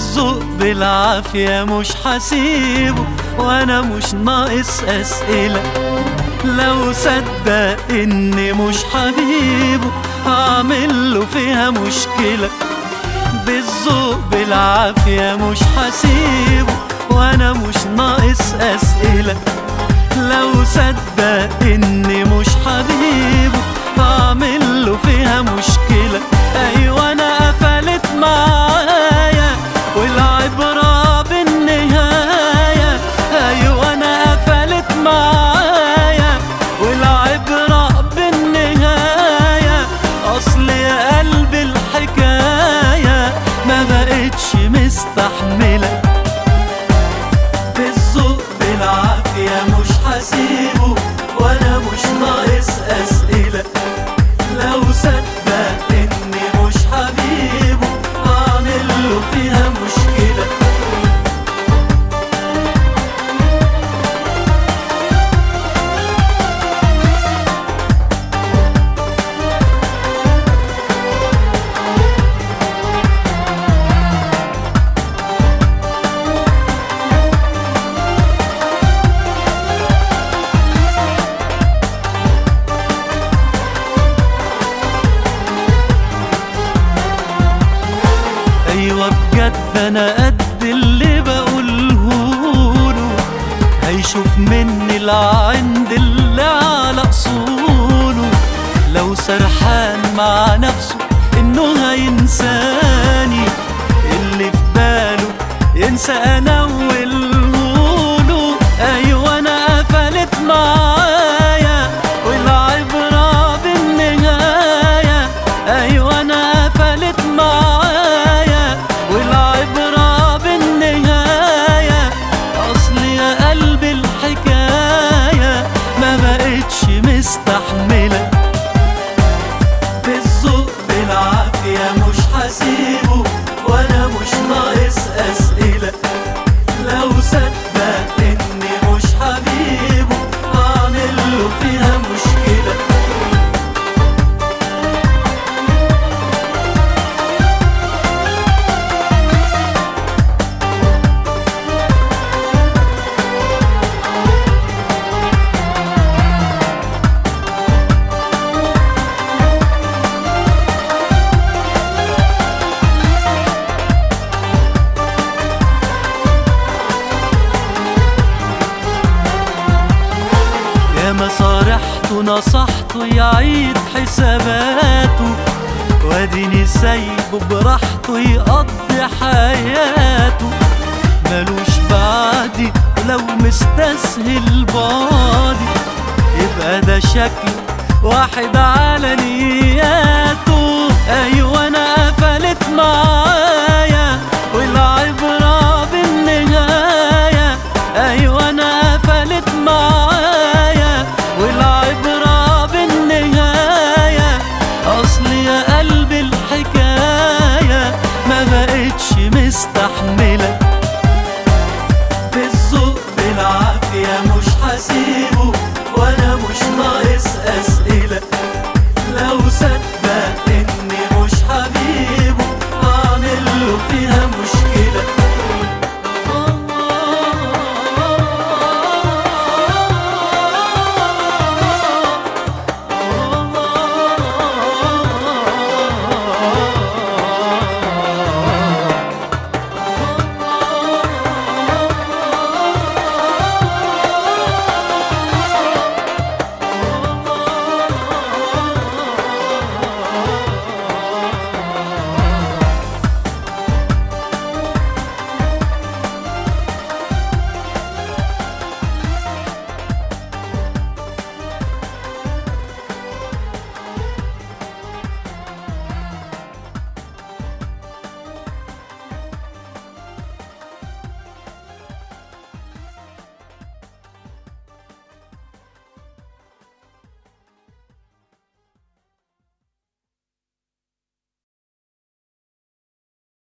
بالذوق بالعافية مش حسيبه وانا مش ناقص اسئلة لو صدق اني مش حبيبه هعمل له فيها مشكلة بالذوق بالعافية مش حسيبه وانا مش ناقص اسئلة لو صدق اني مش حبيبه هعمل له فيها مشكلة ايوه انا قفلت معايا والعبرة بالنهاية ايوه انا قفلت معايا والعبرة بالنهاية اصل يا قلبي الحكاية ما بقتش مستحملة بالذوق بالعافية مش حسيبه وانا مش ناقص اسئلة لو صدق اني مش حبيبه هعمل له فيها مشكلة ايوه بجد انا قد اللي بقولهوله هيشوف مني العند اللي على اصوله لو سرحان مع نفسه انه هينساني اللي في باله ينسى انا ولهوله ايوه انا قفلت معايا والعبرة بالنهاية ايوه انا قفلت معايا والعبرة بالنهاية اصل يا قلبي الحكاية ما بقتش مستحملة بالذوق بالعافية مش حسيبه وانا مش ناقص اسئلة لو صدق اني مش حبيبه هعمل له فيها مشكلة يا ما صارحته نصحته يعيد حساباته واديني سايبه براحته يقضي حياته ملوش بعدي ولو مستسهل باضي يبقى ده شكله واحد على نياته ايوه انا قفلت معايا والعبرة بالنهاية ايوه انا قفلت معايا والعبرة بالنهاية اصل يا قلبي الحكاية ما بقتش مستحملة